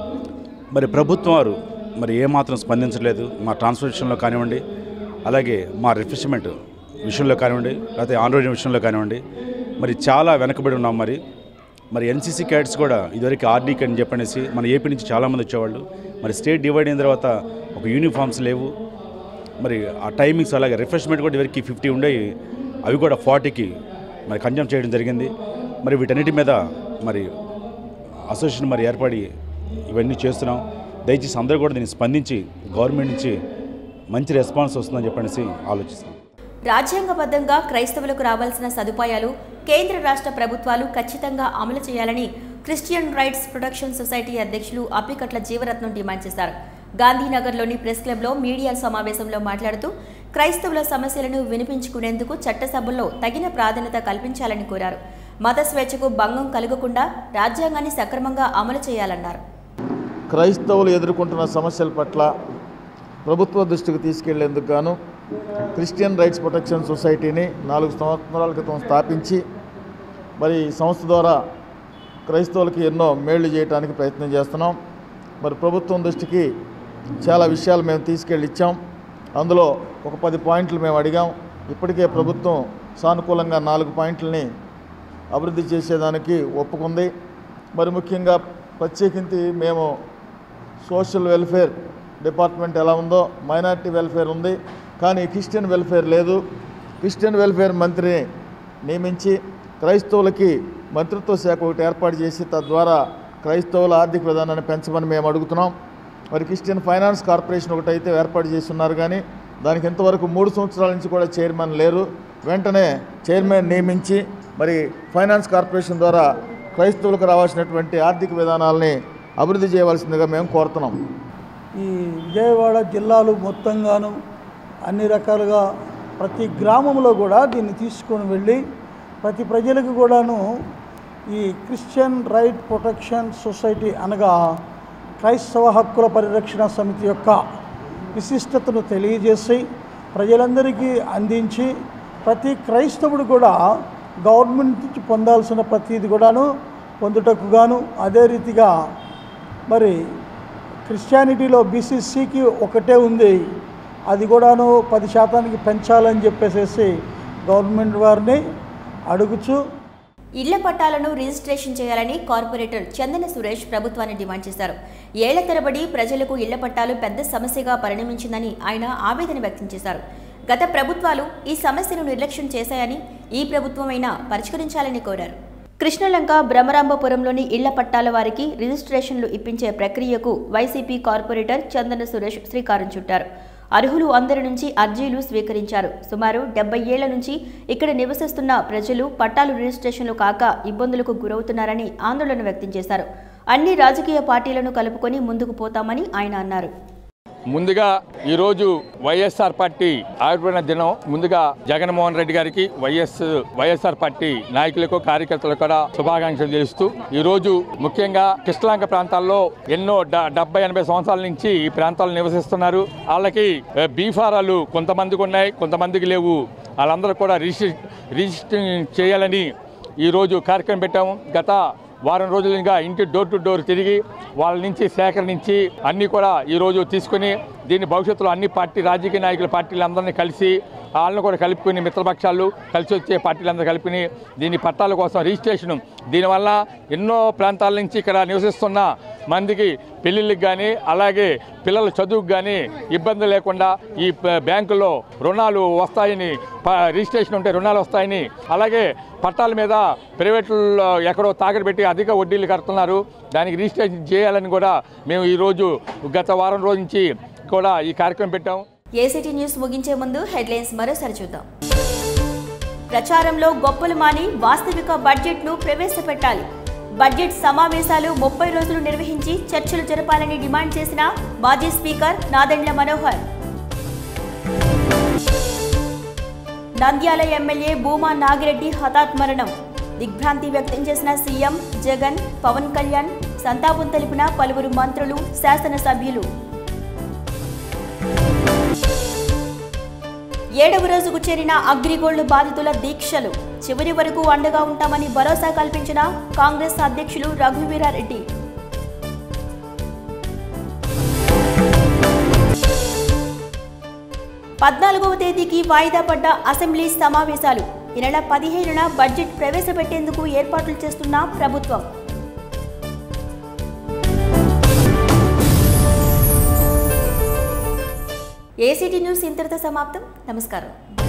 మరి ప్రభుత్వం వారు మరి ఏమాత్రం స్పందించలేదు మా ట్రాన్స్పోర్టేషన్లో కానివ్వండి అలాగే మా రిఫ్రెష్మెంట్ విషయంలో కానివ్వండి లేకపోతే ఆన్రోడ్ విషయంలో కానివ్వండి మరి చాలా వెనకబడి ఉన్నాం మరి మరి ఎన్సీసీ క్యాడెట్స్ కూడా ఇదివరకు ఆర్డీకి అని చెప్పనేసి మన ఏపీ నుంచి చాలామంది వచ్చేవాళ్ళు మరి స్టేట్ డివైడ్ అయిన తర్వాత ఒక యూనిఫామ్స్ లేవు మరి ఆ టైమింగ్స్ అలాగే రిఫ్రెష్మెంట్ కూడా ఇవరికి ఫిఫ్టీ ఉండేవి అవి కూడా ఫార్టీకి మరి కన్జ్యూమ్ చేయడం జరిగింది మరి వీటన్నిటి మీద మరి అసోసియేషన్ మరి ఏర్పడి ఇవన్నీ చేస్తున్నాం దయచేసి అందరూ కూడా దీన్ని స్పందించి గవర్నమెంట్ నుంచి మంచి రెస్పాన్స్ వస్తుందని చెప్పనేసి ఆలోచిస్తున్నాం రాజ్యాంగబద్ధంగా క్రైస్తవులకు రావాల్సిన సదుపాయాలు కేంద్ర రాష్ట్ర ప్రభుత్వాలు ఖచ్చితంగా అమలు చేయాలని క్రిస్టియన్ రైట్స్ ప్రొటెక్షన్ సొసైటీ అధ్యక్షులు అప్పికట్ల జీవరత్నం డిమాండ్ చేశారు గాంధీనగర్లోని ప్రెస్ క్లబ్లో మీడియా సమావేశంలో మాట్లాడుతూ క్రైస్తవుల సమస్యలను వినిపించుకునేందుకు చట్టసభల్లో తగిన ప్రాధాన్యత కల్పించాలని కోరారు మత స్వేచ్ఛకు భంగం కలగకుండా రాజ్యాంగాన్ని సక్రమంగా అమలు చేయాలన్నారు క్రైస్తవులు ఎదుర్కొంటున్న సమస్యల పట్ల ప్రభుత్వ దృష్టికి తీసుకెళ్లేందుకు గాను క్రిస్టియన్ రైట్స్ ప్రొటెక్షన్ సొసైటీని నాలుగు సంవత్సరాల క్రితం స్థాపించి మరి ఈ సంస్థ ద్వారా క్రైస్తవులకి ఎన్నో మేళ్లు చేయడానికి ప్రయత్నం చేస్తున్నాం మరి ప్రభుత్వం దృష్టికి చాలా విషయాలు మేము తీసుకెళ్ళి ఇచ్చాం అందులో ఒక పది పాయింట్లు మేము అడిగాం ఇప్పటికే ప్రభుత్వం సానుకూలంగా నాలుగు పాయింట్లని అభివృద్ధి చేసేదానికి ఒప్పుకుంది మరి ముఖ్యంగా ప్రత్యేకించి మేము సోషల్ వెల్ఫేర్ డిపార్ట్మెంట్ ఎలా ఉందో మైనారిటీ వెల్ఫేర్ ఉంది కానీ క్రిస్టియన్ వెల్ఫేర్ లేదు క్రిస్టియన్ వెల్ఫేర్ మంత్రిని నియమించి క్రైస్తవులకి మంత్రిత్వ శాఖ ఒకటి ఏర్పాటు చేసి తద్వారా క్రైస్తవుల ఆర్థిక విధానాన్ని పెంచమని మేము అడుగుతున్నాం మరి క్రిస్టియన్ ఫైనాన్స్ కార్పొరేషన్ ఒకటి అయితే ఏర్పాటు చేస్తున్నారు కానీ దానికి ఇంతవరకు మూడు సంవత్సరాల నుంచి కూడా చైర్మన్ లేరు వెంటనే చైర్మన్ నియమించి మరి ఫైనాన్స్ కార్పొరేషన్ ద్వారా క్రైస్తవులకు రావాల్సినటువంటి ఆర్థిక విధానాలని అభివృద్ధి చేయవలసిందిగా మేము కోరుతున్నాం ఈ విజయవాడ జిల్లాలు మొత్తంగాను అన్ని రకాలుగా ప్రతి గ్రామంలో కూడా దీన్ని తీసుకొని వెళ్ళి ప్రతి ప్రజలకు కూడాను ఈ క్రిస్టియన్ రైట్ ప్రొటెక్షన్ సొసైటీ అనగా క్రైస్తవ హక్కుల పరిరక్షణ సమితి యొక్క విశిష్టతను తెలియజేసి ప్రజలందరికీ అందించి ప్రతి క్రైస్తవుడు కూడా గవర్నమెంట్ నుంచి పొందాల్సిన ప్రతిది కూడాను పొందుటకు గాను అదే రీతిగా మరి క్రిస్టియానిటీలో బీసీసీకి ఒకటే ఉంది అది కూడాను పది శాతానికి పెంచాలని చెప్పేసేసి గవర్నమెంట్ వారిని అడుగుచు ఇళ్ల పట్టాలను రిజిస్ట్రేషన్ చేయాలని కార్పొరేటర్ చందన సురేష్ ప్రభుత్వాన్ని డిమాండ్ చేశారు ఏళ్ల తరబడి ప్రజలకు ఇళ్ల పట్టాలు పెద్ద సమస్యగా పరిణమించిందని ఆయన ఆవేదన వ్యక్తం చేశారు గత ప్రభుత్వాలు ఈ సమస్యను నిర్లక్ష్యం చేశాయని ఈ ప్రభుత్వమైనా పరిష్కరించాలని కోరారు కృష్ణలంక భ్రమరాంబపురంలోని ఇళ్ల పట్టాల వారికి రిజిస్ట్రేషన్లు ఇప్పించే ప్రక్రియకు వైసీపీ కార్పొరేటర్ చందన సురేష్ శ్రీకారం చుట్టారు అర్హులు అందరి నుంచి అర్జీలు స్వీకరించారు సుమారు డెబ్బై ఏళ్ల నుంచి ఇక్కడ నివసిస్తున్న ప్రజలు పట్టాలు రిజిస్ట్రేషన్లు కాక ఇబ్బందులకు గురవుతున్నారని ఆందోళన వ్యక్తం చేశారు అన్ని రాజకీయ పార్టీలను కలుపుకొని ముందుకు పోతామని ఆయన అన్నారు ముందుగా ఈరోజు వైఎస్ఆర్ పార్టీ ఆవిర్భావ దినం ముందుగా జగన్మోహన్ రెడ్డి గారికి వైఎస్ వైఎస్ఆర్ పార్టీ నాయకులకు కార్యకర్తలకు కూడా శుభాకాంక్షలు తెలుస్తూ ఈ రోజు ముఖ్యంగా కృష్ణలంక ప్రాంతాల్లో ఎన్నో డ- డెబ్బై ఎనభై సంవత్సరాల నుంచి ఈ ప్రాంతాల్లో నివసిస్తున్నారు వాళ్ళకి ఏ, బీఫారాలు కొంతమందికి ఉన్నాయి కొంతమందికి లేవు వాళ్ళందరూ కూడా రిజిస్ట్రే రిజిస్టర్ చేయాలని ఈరోజు కార్యక్రమం పెట్టాము గత వారం రోజులుగా ఇంటి డోర్ టు డోర్ తిరిగి వాళ్ళ నుంచి సేకరించి అన్నీ కూడా ఈరోజు తీసుకుని దీన్ని భవిష్యత్తులో అన్ని పార్టీ రాజకీయ నాయకుల పార్టీలందరినీ కలిసి వాళ్ళని కూడా కలుపుకుని మిత్రపక్షాలు కలిసి వచ్చే పార్టీలందరూ కలిపిని దీని పట్టాల కోసం రిజిస్ట్రేషన్ దీనివల్ల ఎన్నో ప్రాంతాల నుంచి ఇక్కడ నివసిస్తున్న మందికి పెళ్ళిళ్ళకి కానీ అలాగే పిల్లల చదువుకు కానీ ఇబ్బంది లేకుండా ఈ ప- బ్యాంకుల్లో రుణాలు వస్తాయని ప- రిజిస్ట్రేషన్ ఉంటే రుణాలు వస్తాయని అలాగే పట్టాల మీద ప్రైవేట్లో ఎక్కడో తాకట్టు పెట్టి అధిక వడ్డీలు కడుతున్నారు దానికి రిజిస్ట్రేషన్ చేయాలని కూడా మేము ఈరోజు గత వారం రోజు నుంచి కూడా ఈ కార్యక్రమం పెట్టాము ఏసీటీ న్యూస్ ముగించే ముందు హెడ్లైన్స్ మరోసారి చూద్దాం ప్రచారంలో గొప్పలు మాని వాస్తవిక బడ్జెట్ను ప్రవేశపెట్టాలి బడ్జెట్ సమావేశాలు ముప్పై రోజులు నిర్వహించి చర్చలు జరపాలని డిమాండ్ చేసిన మాజీ స్పీకర్ నాదెండ్ల మనోహర్ నంద్యాల ఎమ్మెల్యే భూమా నాగిరెడ్డి హఠాత్మరణం దిగ్భ్రాంతి వ్యక్తం చేసిన సీఎం జగన్ పవన్ కళ్యాణ్ సంతాపం తెలిపిన పలువురు మంత్రులు శాసనసభ్యులు ఏడవ రోజుకు చేరిన అగ్రిగోల్డ్ బాధితుల దీక్షలు చివరి వరకు అండగా ఉంటామని భరోసా కల్పించిన కాంగ్రెస్ అధ్యక్షులు రఘువీరారెడ్డి పద్నాలుగవ తేదీకి వాయిదా పడ్డ అసెంబ్లీ సమావేశాలు ఈ నెల పదిహేనున బడ్జెట్ ప్రవేశపెట్టేందుకు ఏర్పాట్లు చేస్తున్న ప్రభుత్వం ఏసీటీ న్యూస్ ఇంతటితో సమాప్తం నమస్కారం